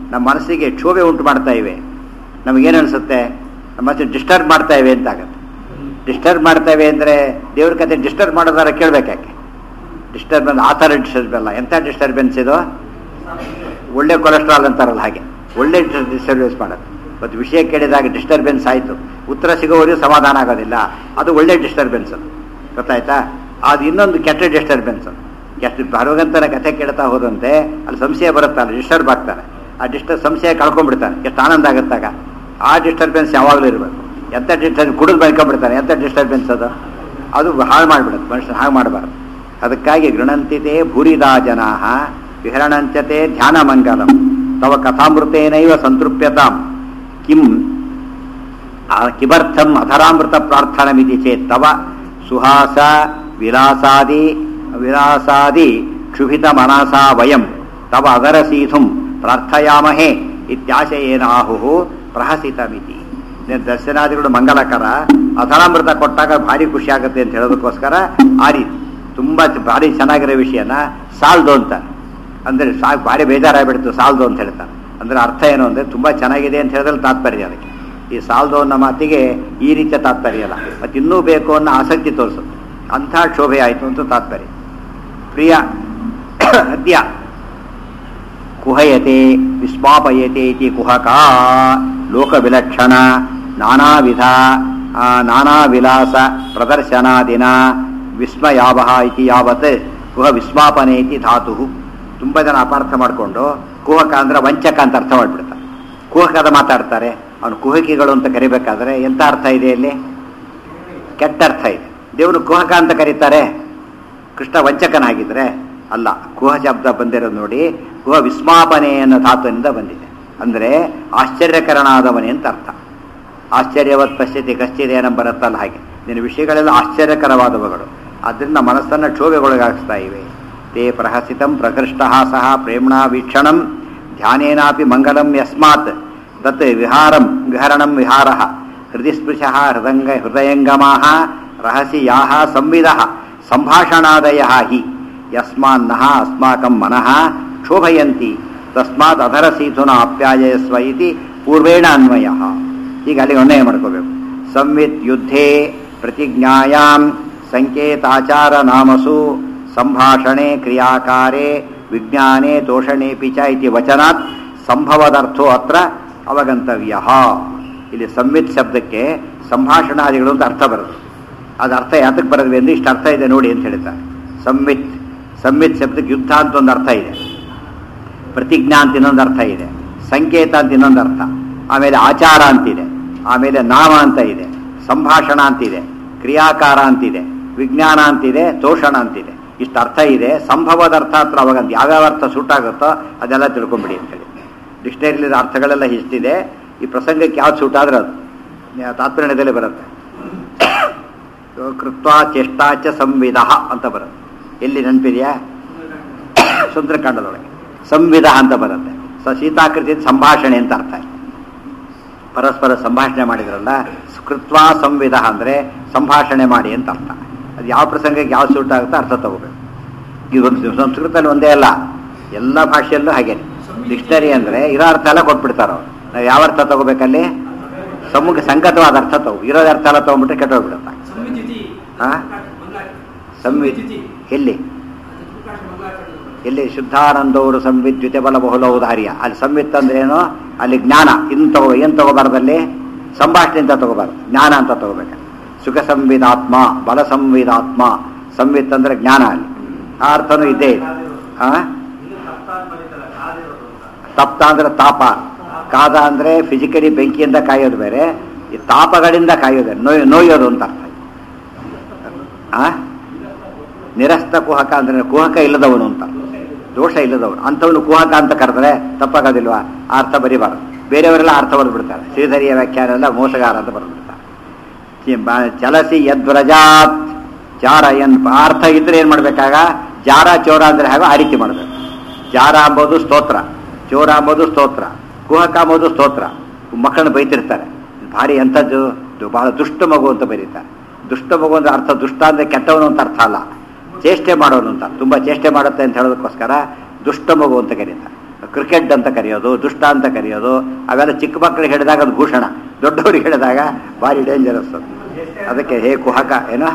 ನಮ್ಮ ಮನಸ್ಸಿಗೆ ಕ್ಷೋಭೆ ಉಂಟು ಮಾಡ್ತಾ ಇವೆ ನಮಗೇನು ಅನಿಸುತ್ತೆ ನಮ್ಮ ಮನಸ್ಸು ಡಿಸ್ಟರ್ಬ್ ಮಾಡ್ತಾ ಇವೆ ಅಂತ ಆಗುತ್ತೆ ಡಿಸ್ಟರ್ಬ್ ಮಾಡ್ತಾ ಇವೆ ಅಂದರೆ ದೇವ್ರ ಕತೆ ಡಿಸ್ಟರ್ಬ್ ಮಾಡೋದಾರ ಕೇಳಬೇಕಾಕೆ ಡಿಸ್ಟರ್ಬೆನ್ಸ್ ಆ ಥರ ಡಿಸ್ಟರ್ಬ್ ಅಲ್ಲ ಎಂಥ ಡಿಸ್ಟರ್ಬೆನ್ಸ್ ಇದು ಒಳ್ಳೆ ಕೊಲೆಸ್ಟ್ರಾಲ್ ಅಂತಾರಲ್ಲ ಹಾಗೆ ಒಳ್ಳೆ ಡಿಸ್ಟರ್ಬೆನ್ಸ್ ಮಾಡೋದು ಮತ್ತು ವಿಷಯ ಕೇಳಿದಾಗ ಡಿಸ್ಟರ್ಬೆನ್ಸ್ ಆಯಿತು ಉತ್ತರ ಸಿಗೋವರೆಗೂ ಸಮಾಧಾನ ಆಗೋದಿಲ್ಲ ಅದು ಒಳ್ಳೆ ಡಿಸ್ಟರ್ಬೆನ್ಸ್ ಗೊತ್ತಾಯ್ತಾ ಅದು ಇನ್ನೊಂದು ಕೆಟ್ಟ ಡಿಸ್ಟರ್ಬೆನ್ಸ್ ಎಷ್ಟು ಭಗವಂತನ ಕಥೆ ಕೇಳ್ತಾ ಹೋದಂತೆ ಅಲ್ಲಿ ಸಂಶಯ ಬರುತ್ತಲ್ಲ ಡಿಸ್ಟರ್ಬ್ ಆಗ್ತಾರೆ ಆ ಡಿಸ್ಟರ್ಬ್ ಸಂಶಯ ಕಳ್ಕೊಂಡ್ಬಿಡ್ತಾನೆ ಎಷ್ಟು ಆನಂದ ಆಗುತ್ತಾಗ ಆ ಡಿಸ್ಟರ್ಬೆನ್ಸ್ ಯಾವಾಗಲೂ ಇರಬೇಕು ಎಂಥ ಡಿಸ್ಟರ್ಬ್ ಕುಡಿದು ಬೆಳ್ಕೊಂಡ್ಬಿಡ್ತಾನೆ ಎಂಥ ಡಿಸ್ಟರ್ಬೆನ್ಸ್ ಅದು ಅದು ಹಾಳು ಮಾಡಿಬಿಡುತ್ತೆ ಮನುಷ್ಯನ ಹಾಗೆ ಮಾಡಬಾರ್ದು ಅದಕ್ಕಾಗಿ ಗೃಣಂತಿತೆ ಭೂರಿದಾ ಜನಾ ವಿಹರಣಂಚತೆ ಧ್ಯಾನ ಮಂಗಲಂ ತವ ಕಥಾಮೃತೇನೈವ ಸಂತೃಪ್ಯತಾಂ ಕಿಂ ಆ ಕಿಮರ್ಥಂ ಅಧರಾಮೃತ ಪ್ರಾರ್ಥನಮಿತಿ ಚೇತ್ ತವ ಸುಹಾಸ ವಿಲಾಸಾದಿ ವಿಲಾಸಾದಿ ಕ್ಷುಭಿತ ಮನಸಾ ವಯಂ ತವ ಅದರಸೀಧುಂ ಪ್ರಾರ್ಥಯಾಮಹೇ ಇತ್ಯಾಶಯೇನಾಹು ಪ್ರಹಸಿತಮಿತಿ ನೀನು ದರ್ಶನಾದಿಗಳು ಮಂಗಲಕರ ಅಧರಾಮೃತ ಕೊಟ್ಟಾಗ ಭಾರಿ ಖುಷಿ ಆಗುತ್ತೆ ಅಂತ ಹೇಳೋದಕ್ಕೋಸ್ಕರ ಆ ರೀತಿ ತುಂಬ ಭಾರಿ ಚೆನ್ನಾಗಿರೋ ವಿಷಯನ ಸಾಲ್ದು ಅಂತ ಅಂದರೆ ಸಾ ಭಾರಿ ಬೇಜಾರಾಗ್ಬಿಡ್ತು ಸಾಲ್ದು ಅಂತ ಹೇಳ್ತಾರೆ ಅಂದರೆ ಅರ್ಥ ಏನು ಅಂದರೆ ತುಂಬ ಚೆನ್ನಾಗಿದೆ ಅಂತ ಹೇಳಿದ್ರೆ ತಾತ್ಪರ್ಯ ಅದಕ್ಕೆ ಈ ಸಾಲ್ದು ಅನ್ನೋ ಮಾತಿಗೆ ಈ ರೀತಿಯ ತಾತ್ಪರ್ಯ ಅಲ್ಲ ಮತ್ತು ಇನ್ನೂ ಬೇಕು ಅನ್ನೋ ಆಸಕ್ತಿ ತೋರಿಸುತ್ತೆ ಅಂಥ ಕ್ಷೋಭೆ ಆಯಿತು ಅಂತ ತಾತ್ಪರ್ಯ ಪ್ರಿಯ ಅದ್ಯ ಕುಹಯತೆ ವಿಸ್ಮಾಪಯತೆ ಇತಿ ಕುಹಕ ಲೋಕವಿಲಕ್ಷಣ ನಾನಾವಿಧ ಆ, ನಾನಾ ವಿಲಾಸ ಪ್ರದರ್ಶನಾದಿನ ವಿಸ್ಮಯಾವಹ ಇತಿ ಯಾವತ್ ಕುಹ ವಿಸ್ಮಾಪನೆ ಇತಿ ಧಾತು ತುಂಬ ಜನ ಅಪಾರ್ಥ ಮಾಡಿಕೊಂಡು ಕುಹಕ ಅಂದ್ರೆ ವಂಚಕ ಅಂತ ಅರ್ಥ ಮಾಡಿಬಿಡ್ತಾರೆ ಕುಹಕದ ಮಾತಾಡ್ತಾರೆ ಅವನು ಕುಹಕಿಗಳು ಅಂತ ಕರಿಬೇಕಾದ್ರೆ ಎಂಥ ಅರ್ಥ ಇದೆ ಇಲ್ಲಿ ಕೆಟ್ಟ ಅರ್ಥ ಇದೆ ದೇವರು ಕುಹಕ ಅಂತ ಕರೀತಾರೆ ಕೃಷ್ಣ ವಂಚಕನಾಗಿದ್ರೆ ಅಲ್ಲ ಕುಹ ಶಬ್ದ ಬಂದಿರೋದು ನೋಡಿ ಕುಹ ವಿಸ್ಮಾಪನೆ ಅನ್ನೋ ಧಾತುವಿನಿಂದ ಬಂದಿದೆ ಅಂದರೆ ಆಶ್ಚರ್ಯಕರನಾದವನೇ ಅಂತ ಅರ್ಥ ಆಶ್ಚರ್ಯವತ್ ಪಶ್ಯತಿ ಕಶ್ಚಿದೇನ ಬರುತ್ತಲ್ಲ ಹಾಗೆ ನಿನ್ನ ವಿಷಯಗಳೆಲ್ಲ ಆಶ್ಚರ್ಯಕರವಾದವುಗಳು ಅದರಿಂದ ಮನಸ್ಸನ್ನು ಕ್ಷೋಭೆಗೊಳಗಾಗಿಸ್ತಾ ಇವೆ ತೇ ಪ್ರಹಸಿತಂ ಪ್ರಕೃಷ್ಟ ಸಹ ಪ್ರೇಮ್ಣ ವೀಕ್ಷಣಂ ಧ್ಯಾನೇನಾಪಿ ಮಂಗಲಂ ಯಸ್ಮಾತ್ ತತ್ ವಿಹಾರಂ ವಿಹರಣಂ ವಿಹಾರ ಹೃದಯ ಸ್ಪೃಶ ಹೃದಂಗ ಹೃದಯಂಗಮಾ ರಹಸಿ ಯಾಹ ಸಂವಿಧ ಸಂಭಾಷಣಾದಯ ಹಿ ಯಸ್ಮಾನ್ನಃ ಅಸ್ಮಾಕಂ ಮನಃ ಕ್ಷೋಭಯಂತಿ ತಸ್ಮಾತ್ ಅಧರಸೀಥುನ ಆಪ್ಯಾಯಸ್ವ ಇತಿ ಪೂರ್ವೇಣ ಅನ್ವಯ ಈಗ ಅಲ್ಲಿಗೆ ಅನ್ವಯ ಮಾಡ್ಕೋಬೇಕು ಸಂವಿತ್ ಯುದ್ಧೇ ಪ್ರತಿಜ್ಞಾಯಾಂ ಸಂಕೇತಾಚಾರ ನಾಮಸು ಸಂಭಾಷಣೆ ಕ್ರಿಯಾಕಾರೆ ವಿಜ್ಞಾನೆ ತೋಷಣೆಪಿ ಚ ಇತಿ ವಚನಾತ್ ಸಂಭವದರ್ಥೋ ಅತ್ರ ಅವಗಂತವ್ಯ ಇಲ್ಲಿ ಸಂವಿತ್ ಶಬ್ದಕ್ಕೆ ಸಂಭಾಷಣಾದಿಗಳು ಅಂತ ಅರ್ಥ ಬರುತ್ತೆ ಅದು ಅರ್ಥ ಯಾತಕ್ಕೆ ಬರೋದು ಎಂದು ಇಷ್ಟು ಅರ್ಥ ಇದೆ ನೋಡಿ ಅಂತ ಹೇಳ್ತಾರೆ ಸಂವಿತ್ ಸಂವಿತ್ ಶಬ್ದಕ್ಕೆ ಯುದ್ಧ ಅಂತ ಒಂದು ಅರ್ಥ ಇದೆ ಪ್ರತಿಜ್ಞಾ ಅಂತ ಇನ್ನೊಂದು ಅರ್ಥ ಇದೆ ಸಂಕೇತ ಅಂತ ಇನ್ನೊಂದು ಅರ್ಥ ಆಮೇಲೆ ಆಚಾರ ಅಂತಿದೆ ಆಮೇಲೆ ನಾಮ ಅಂತ ಇದೆ ಸಂಭಾಷಣ ಅಂತಿದೆ ಕ್ರಿಯಾಕಾರ ಅಂತಿದೆ ವಿಜ್ಞಾನ ಅಂತಿದೆ ತೋಷಣ ಅಂತಿದೆ ಇಷ್ಟು ಅರ್ಥ ಇದೆ ಸಂಭವದ ಅರ್ಥ ಹತ್ರ ಅವಾಗ ಯಾವ್ಯಾವ ಅರ್ಥ ಸೂಟಾಗುತ್ತೋ ಅದೆಲ್ಲ ತಿಳ್ಕೊಂಬಿಡಿ ಅಂತೇಳಿ ಡಿಕ್ಷನರಿಲಿರೋ ಅರ್ಥಗಳೆಲ್ಲ ಇಷ್ಟಿದೆ ಈ ಪ್ರಸಂಗಕ್ಕೆ ಯಾವ್ದು ಸೂಟ್ ಆದ್ರೆ ಅದು ತಾತ್ಪರ್ಯದಲ್ಲಿ ಬರುತ್ತೆ ಕೃತ್ವ ಚೇಷ್ಟಾಚ ಸಂವಿಧ ಅಂತ ಬರುತ್ತೆ ಎಲ್ಲಿ ನೆನಪಿದೆಯಾ ಸುಂದರಕಾಂಡದೊಳಗೆ ಸಂವಿಧ ಅಂತ ಬರುತ್ತೆ ಸ ಶೀತಾಕೃತಿ ಸಂಭಾಷಣೆ ಅಂತ ಅರ್ಥ ಪರಸ್ಪರ ಸಂಭಾಷಣೆ ಮಾಡಿದ್ರಲ್ಲ ಕೃತ್ವ ಸಂವಿಧ ಅಂದರೆ ಸಂಭಾಷಣೆ ಮಾಡಿ ಅಂತ ಅರ್ಥ ಅದು ಯಾವ ಪ್ರಸಂಗಕ್ಕೆ ಯಾವ ಸೂಟ್ ಆಗುತ್ತೋ ಅರ್ಥ ತಗೋಬೇಕು ಇದೊಂದು ಸಂಸ್ಕೃತದಲ್ಲಿ ಒಂದೇ ಅಲ್ಲ ಎಲ್ಲ ಭಾಷೆಯಲ್ಲೂ ಹಾಗೆ ಡಿಕ್ಷನರಿ ಅಂದರೆ ಇರೋ ಅರ್ಥ ಎಲ್ಲ ಕೊಟ್ಬಿಡ್ತಾರ ಅವ್ರು ನಾವು ಯಾವ ಅರ್ಥ ತಗೋಬೇಕಲ್ಲಿ ಸಮುಖ ಸಂಗತವಾದ ಅರ್ಥ ತಗೋ ಇರೋದ ಅರ್ಥ ಎಲ್ಲ ತಗೊಂಡ್ಬಿಟ್ರೆ ಕೆಟ್ಟೋಗ್ಬಿಡುತ್ತೆ ಹಾ? ಸಂವಿತ್ ಎಲ್ಲಿ ಎಲ್ಲಿ ಶುದ್ಧಾನಂದವರು ಸಂವಿದ್ಯುತೆ ಬಲ ಬಹುಲ ಉದಾರ್ಯ ಅಲ್ಲಿ ಸಂವಿತ್ ಅಂದ್ರೆ ಏನು ಅಲ್ಲಿ ಜ್ಞಾನ ಇನ್ನು ತಗೋ ಏನು ತಗೋಬಾರ್ದಲ್ಲಿ ಸಂಭಾಷಣೆ ಅಂತ ತಗೋಬಾರ್ದು ಜ್ಞಾನ ಅಂತ ತಗೋಬೇಕು ಸುಖ ಸಂವಿಧಾತ್ಮ ಬಲ ಸಂವಿಧಾತ್ಮ ಸಂವಿತ್ ಅಂದ್ರೆ ಜ್ಞಾನ ಅಲ್ಲಿ ಆ ಅರ್ಥನೂ ಇದ್ದೇ ಇದೆ ಆ ತಪ್ತ ಅಂದ್ರೆ ತಾಪ ಕಾದ ಅಂದ್ರೆ ಫಿಸಿಕಲಿ ಬೆಂಕಿಯಿಂದ ಕಾಯೋದು ಬೇರೆ ಈ ತಾಪಗಳಿಂದ ಕಾಯೋದು ನೋಯ್ ನೋಯೋದು ಅಂತ ಅರ್ಥ ಆ ನಿರಸ್ತ ಕುಹಕ ಅಂದ್ರೆ ಕುಹಕ ಇಲ್ಲದವನು ಅಂತ ದೋಷ ಇಲ್ಲದವನು ಅಂಥವನು ಕುಹಕ ಅಂತ ಕರೆದ್ರೆ ತಪ್ಪಾಗೋದಿಲ್ವಾ ಆ ಅರ್ಥ ಬರಿಬಾರದು ಬೇರೆಯವರೆಲ್ಲ ಅರ್ಥ ಬರೆದ್ಬಿಡ್ತಾರೆ ಶ್ರೀಧರಿಯ ವ್ಯಾಖ್ಯಾನ ಎಲ್ಲ ಮೋಸಗಾರ ಅಂತ ಬರೆದ್ಬಿಡ್ತಾರೆ ಚಿ- ಬ- ಚಲಸಿ ಯದ್ವ್ರಜಾತ್ ಜಾರ ಎನ್ ಆ ಅರ್ಥ ಇದ್ರೆ ಏನ್ ಮಾಡ್ಬೇಕಾಗ ಜಾರ ಚೋರ ಅಂದ್ರೆ ಹಾಗೆ ಆ ರೀತಿ ಮಾಡಬೇಕು ಜಾರ ಅಂಬೋದು ಸ್ತೋತ್ರ ಚೋರ ಅಂಬೋದು ಸ್ತೋತ್ರ ಕುಹಕ ಅಂಬೋದು ಸ್ತೋತ್ರ ಮಕ್ಕಳನ್ನ ಬೈತಿರ್ತಾರೆ ಭಾರಿ ಎಂಥದ್ದು ದು- ಬಹಳ ದುಷ್ಟ ಮಗು ಅಂತ ಬರೀತಾರೆ ದುಷ್ಟ ಮಗು ಅಂದ್ರೆ ಅರ್ಥ ದುಷ್ಟ ಅಂದ್ರೆ ಕೆಟ್ಟವನು ಅಂತ ಅರ್ಥ ಅಲ್ಲ ಚೇಷ್ಟೆ ಮಾಡೋನು ಅಂತ ತುಂಬಾ ಚೇಷ್ಟೆ ಮಾಡುತ್ತೆ ಅಂತ ಹೇಳೋದಕ್ಕೋಸ್ಕರ ದುಷ್ಟ ಮಗು ಅಂತ ಕರೀತಾರೆ ಕ್ರಿಕೆಟ್ ಅಂತ ಕರೆಯೋದು ದುಷ್ಟ ಅಂತ ಕರೆಯೋದು ಅವೆಲ್ಲ ಚಿಕ್ಕ ಮಕ್ಕಳಿಗೆ ಹೇಳಿದಾಗ ಅದು ಭೂಷಣ ದೊಡ್ಡವ್ರಿಗೆ ಹೇಳಿದಾಗ ಭಾರಿ ಡೇಂಜರಸ್ ಅದು ಅದಕ್ಕೆ ಹೇ ಕುಹಕ ಏನೋ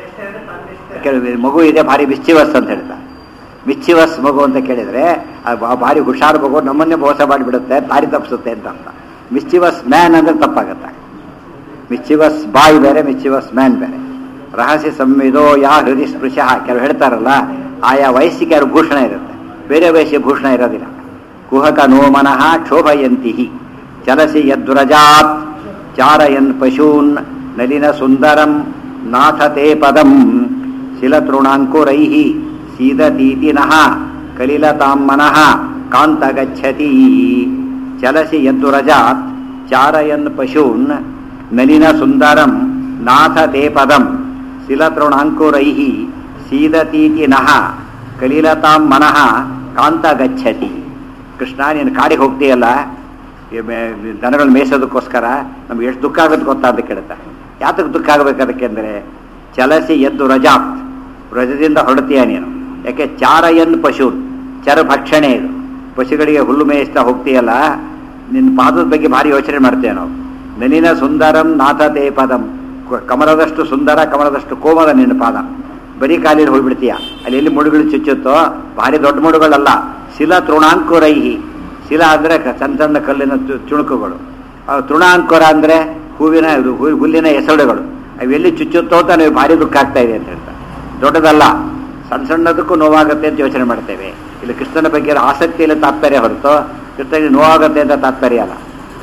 ಕೆಲವು ಮಗು ಇದೆ ಭಾರಿ ಮಿಸ್ಚಿವಸ್ ಅಂತ ಹೇಳ್ತಾರೆ ಮಿಚ್ಚಿವಸ್ ಮಗು ಅಂತ ಕೇಳಿದ್ರೆ ಅದು ಬಾ- ಭಾರಿ ಹುಷಾರು ಮಗು ನಮ್ಮನ್ನೇ ಮೋಸ ಮಾಡಿಬಿಡುತ್ತೆ ದಾರಿ ತಪ್ಪಿಸುತ್ತೆ ಅಂತ ಅರ್ಥ ಮಿಸ್ಚಿವಸ್ ಮ್ಯಾನ್ ಅಂದ್ರೆ ತಪ್ಪಾಗತ್ತೆ ಮಿಚ್ಚಿವಸ್ ಬಾಯ್ ಬೇರೆ ಮಿಚ್ಚಿವಸ್ ಮ್ಯಾನ್ ಬೇರೆ ರಹಸ್ಯ ಸಂವಿಧೋ ಯಾ ಹೃದಯ ಸ್ಪೃಶ ಕೆಲವು ಹೇಳ್ತಾರಲ್ಲ ಆಯಾ ವಯಸ್ಸಿಗೆ ಯಾರು ಭೂಷಣ ಇರುತ್ತೆ ಬೇರೆ ವಯಸ್ಸಿಗೆ ಭೂಷಣ ಇರೋದಿಲ್ಲ ಕುಹಕ ನೋ ಮನಃ ಕ್ಷೋಭಯಂತಿ ಚಲಸಿ ಯದ್ವ್ರಜಾತ್ ಚಾರಯನ್ ಪಶೂನ್ ನಲಿನ ಸುಂದರಂ ನಾಥತೆ ಪದಂ ಶಿಲತೃಣಾಂಕುರೈ ಸೀದತೀತಿ ನಃ ಕಲಿಲತಾಂ ಮನಃ ಕಾಂತ ಗಚ್ಚತಿ ಚಲಸಿ ಯದ್ವ್ರಜಾತ್ ಚಾರಯನ್ ಪಶೂನ್ ನಲಿನ ಸುಂದರಂ ನಾಥತೆ ಪದಂ ಶಿಲತೃಣಾಂಕುರೈ ಸೀದತೀತಿ ನಃ ಕಲಿಲತಾಂ ಮನಃ ಕಾಂತ ಗಚ್ಚತಿ ಕೃಷ್ಣ ನೀನು ಕಾಡಿಗೆ ಹೋಗ್ತೀಯಲ್ಲ ಈ ಮೇ- ದನಗಳು ಮೇಯಿಸೋದಕ್ಕೋಸ್ಕರ ನಮ್ಗೆ ಎಷ್ಟು ದುಃಖ ಆಗುತ್ತೆ ಗೊತ್ತಾ ಅಂತ ಕೇಳ್ತಾರೆ ಯಾತಕ್ಕೆ ದುಃಖ ಆಗಬೇಕು ಅದಕ್ಕೆ ಅಂದರೆ ಚಲಸಿ ಎದ್ದು ರಜಾತ್ ರಜದಿಂದ ಹೊರಡ್ತೀಯ ನೀನು ಯಾಕೆ ಚಾರಯನ್ ಪಶು ಚರ ಭಕ್ಷಣೆ ಇದು ಪಶುಗಳಿಗೆ ಹುಲ್ಲು ಮೇಯಿಸ್ತಾ ಹೋಗ್ತೀಯಲ್ಲ ನಿನ್ನ ಪಾದದ ಬಗ್ಗೆ ಭಾರಿ ಯೋಚನೆ ಮಾಡ್ತೇವೆ ನಾವು ನನಿನ ಸುಂದರಂ ನಾಥ ತೇ ಪದಂ ಕ- ಕಮಲದಷ್ಟು ಸುಂದರ ಕಮಲದಷ್ಟು ಕೋಮಲ ನಿನ್ನ ಪಾದ ಬರೀ ಕಾಲಿಗೆ ಹೋಗ್ಬಿಡ್ತೀಯ ಅಲ್ಲಿ ಎಲ್ಲಿ ಮುಡುಗಳು ಚುಚ್ಚುತ್ತೋ ಭಾರಿ ದೊಡ್ಡ ಮುಡುಗಳಲ್ಲ ಶಿಲ ತೃಣಾಂಕುರೈಹಿ ಶಿಲ ಅಂದರೆ ಸಣ್ಣ ಸಣ್ಣ ಕಲ್ಲಿನ ಚು- ಚುಣುಕುಗಳು ಆ ತೃಣಾಂಕುರ ಅಂದರೆ ಹೂವಿನ ಇದು ಹೂ- ಹುಲ್ಲಿನ ಎಸಳುಗಳು ಅವೆಲ್ಲಿ ಚುಚ್ಚುತ್ತೋ ಅಂತ ನೀವು ಭಾರಿ ದುಃಖ ಆಗ್ತಾ ಇದೆ ಅಂತ ಹೇಳ್ತಾರೆ ದೊಡ್ಡದಲ್ಲ ಸಣ್ಣ ಸಣ್ಣದಕ್ಕೂ ನೋವಾಗುತ್ತೆ ಅಂತ ಯೋಚನೆ ಮಾಡ್ತೇವೆ ಇಲ್ಲಿ ಕೃಷ್ಣನ ಬಗ್ಗೆ ಇರೋ ಆಸಕ್ತಿಯಲ್ಲಿ ತಾತ್ಪರ್ಯ ಹೊರತು ಕೃಷ್ಣನಿಗೆ ನೋವಾಗುತ್ತೆ ಅಂತ ತಾತ್ಪರ್ಯ ಅಲ್ಲ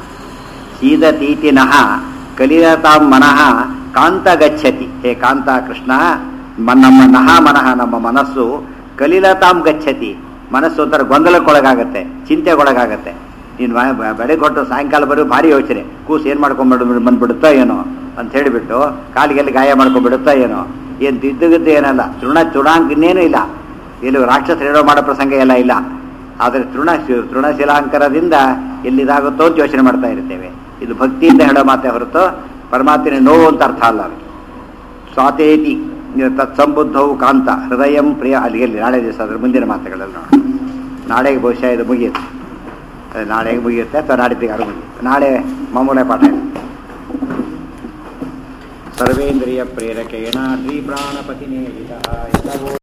ಸೀದತೀತಿನಃ ಕಲಿಲತಾಂ ಮನಃ ಕಾಂತ ಗಚ್ಚತಿ ಹೇ ಕಾಂತ ಕೃಷ್ಣ ಮ- ನಮ್ಮ ನಹ ಮನಃ ನಮ್ಮ ಮನಸ್ಸು ಕಲಿಲತಾಂ ಗಚ್ಚತಿ ಮನಸ್ಸು ಒಂಥರ ಗೊಂದಲಕ್ಕೊಳಗಾಗತ್ತೆ ಚಿಂತೆಗೊಳಗಾಗತ್ತೆ ನೀನು ಬೆಳಗ್ಗೆ ಕೊಟ್ಟು ಸಾಯಂಕಾಲ ಬರೋ ಭಾರಿ ಯೋಚನೆ ಕೂಸು ಏನು ಮಾಡ್ಕೊಂಡ್ಬಿಡು ಬಂದ್ಬಿಡುತ್ತೋ ಏನೋ ಅಂತ ಹೇಳಿಬಿಟ್ಟು ಕಾಲಿಗೆಲ್ಲಿ ಗಾಯ ಮಾಡ್ಕೊಂಡ್ಬಿಡುತ್ತೋ ಏನೋ ಏನು ತಿದ್ದುಗಿದ್ದು ಏನಲ್ಲ ತೃಣ ತೃಣಾಂಕ ಇನ್ನೇನು ಇಲ್ಲ ಇಲ್ಲಿ ರಾಕ್ಷಸ ಹೇಳೋ ಮಾಡೋ ಪ್ರಸಂಗ ಎಲ್ಲ ಇಲ್ಲ ಆದರೆ ತೃಣ ತೃಣಶಿಲಾಂಕರದಿಂದ ಎಲ್ಲಿದಾಗುತ್ತೋ ಅಂತ ಯೋಚನೆ ಮಾಡ್ತಾ ಇರ್ತೇವೆ ಇದು ಭಕ್ತಿಯಿಂದ ಹೇಳೋ ಮಾತೆ ಹೊರತು ಪರಮಾತ್ಮನ ನೋವು ಅಂತ ಅರ್ಥ ಅಲ್ಲ ಅದು ಸ್ವಾತೇತಿ ತತ್ಸಂಬುದ್ಧವು ಕಾಂತ ಹೃದಯಂ ಪ್ರಿಯ ಅಲ್ಲಿ ಎಲ್ಲಿ ನಾಳೆ ದಿವಸ ಅದ್ರ ಮುಂದಿನ ಮಾತುಗಳಲ್ಲಿ ನೋಡೋಣ ನಾಳೆಗೆ ಬಹುಶಃ ಇದು ಮುಗಿಯುತ್ತೆ ಅದು ನಾಳೆಗೆ ಮುಗಿಯುತ್ತೆ ಅಥವಾ ನಾಡಿದ್ದಿಗೆ ಅದು ಮುಗಿಯುತ್ತೆ ನಾಳೆ ಮಾಮೂಲೆ ಪಾಠ ಇದೆ ಸರ್ವೇಂದ್ರಿಯ ಪ್ರೇರಕೇಣ ಶ್ರೀ ಪ್ರಾಣಪತಿನೇ